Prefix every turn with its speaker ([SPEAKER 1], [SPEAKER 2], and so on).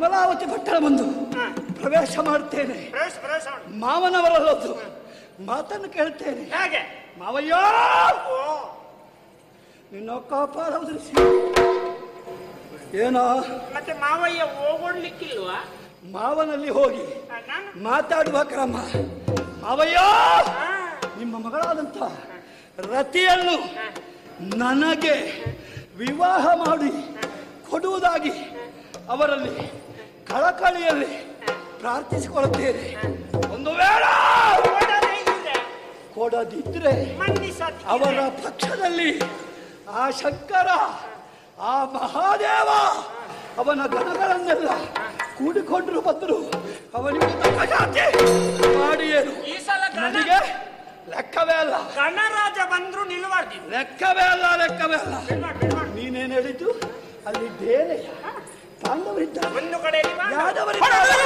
[SPEAKER 1] ಕಮಲಾವತಿ ಪಟ್ಟಣ ಬಂದು
[SPEAKER 2] ಹಾ.
[SPEAKER 1] ಪ್ರವೇಶ ಮಾಡ್ತೇನೆ
[SPEAKER 2] ಪ್ರವೇಶ ಪ್ರವೇಶ ಮಾಡು.
[SPEAKER 1] ಮಾವನವರಲ್ಲದ್ದು ಮಾತನ್ನು ಕೇಳ್ತೇನೆ
[SPEAKER 2] ಹೇಗೆ
[SPEAKER 1] ಮಾವಯ್ಯ
[SPEAKER 2] ಓ
[SPEAKER 1] ನಿನ್ನ ಕಾಪಾಡುವುದ್ರಿಸಿ ಏನೋ
[SPEAKER 2] ಮತ್ತೆ ಮಾವಯ್ಯ ಹೋಗೊಡ್ಲಿಕ್ಕಿಲ್ವಾ
[SPEAKER 1] ಮಾವನಲ್ಲಿ ಹೋಗಿ
[SPEAKER 2] ಆ, ನಾನು
[SPEAKER 1] ಮಾತಾಡುವ ಕ್ರಮ ಮಾವಯ್ಯ
[SPEAKER 2] ಆ,
[SPEAKER 1] ನಿಮ್ಮ ಮಗಳಾದಂತ ರತಿಯನ್ನು ನನಗೆ ವಿವಾಹ ಮಾಡಿ ಕೊಡುವುದಾಗಿ ಅವರಲ್ಲಿ ಕಳಕಳಿಯಲ್ಲಿ ಪ್ರಾರ್ಥಿಸಿಕೊಳ್ಳುತ್ತೇನೆ ಒಂದು ವೇಳೆ
[SPEAKER 2] ಕೊಡದೇ ಇದ್ರೆ
[SPEAKER 1] ಕೊಡದಿದ್ರೆ
[SPEAKER 2] ಮನ್ನಿಸದಿದ್ರೆ
[SPEAKER 1] ಅವರ ಪಕ್ಷದಲ್ಲಿ ಆ ಶಂಕರ ಆ ಮಹಾದೇವ ಅವನ ಗಣಗಳನ್ನೆಲ್ಲ ಕೂಡಿಕೊಂಡ್ರು ಬಂದರು ಅವನಿಗೆ ತಕ್ಕ ಜಾತಿ ಮಾಡಿ ಏನು
[SPEAKER 2] ಈ ಸಲ ಗಣ
[SPEAKER 1] ನನಗೆ ಲೆಕ್ಕವೇ ಅಲ್ಲ
[SPEAKER 2] ಗಣರಾಜ ಬಂದ್ರು ನಿಲ್ಬಾರ್ದಿಲ್ಲ
[SPEAKER 1] ಲೆಕ್ಕವೇ ಅಲ್ಲ ಲೆಕ್ಕವೇ ಅಲ್ಲ
[SPEAKER 2] ಬಿಡ್ಮಾಡ್ ಬಿಡ್ಮಾಡ್
[SPEAKER 1] ನೀನೇನು ಹೇಳಿದ್ದು ಅಲ್ಲಿ ಬೇರೆ ಪಾಂಡವರಿದ್ದಾರೆ
[SPEAKER 2] ಒಂದು ಕಡೆಯಲ್ಲಿ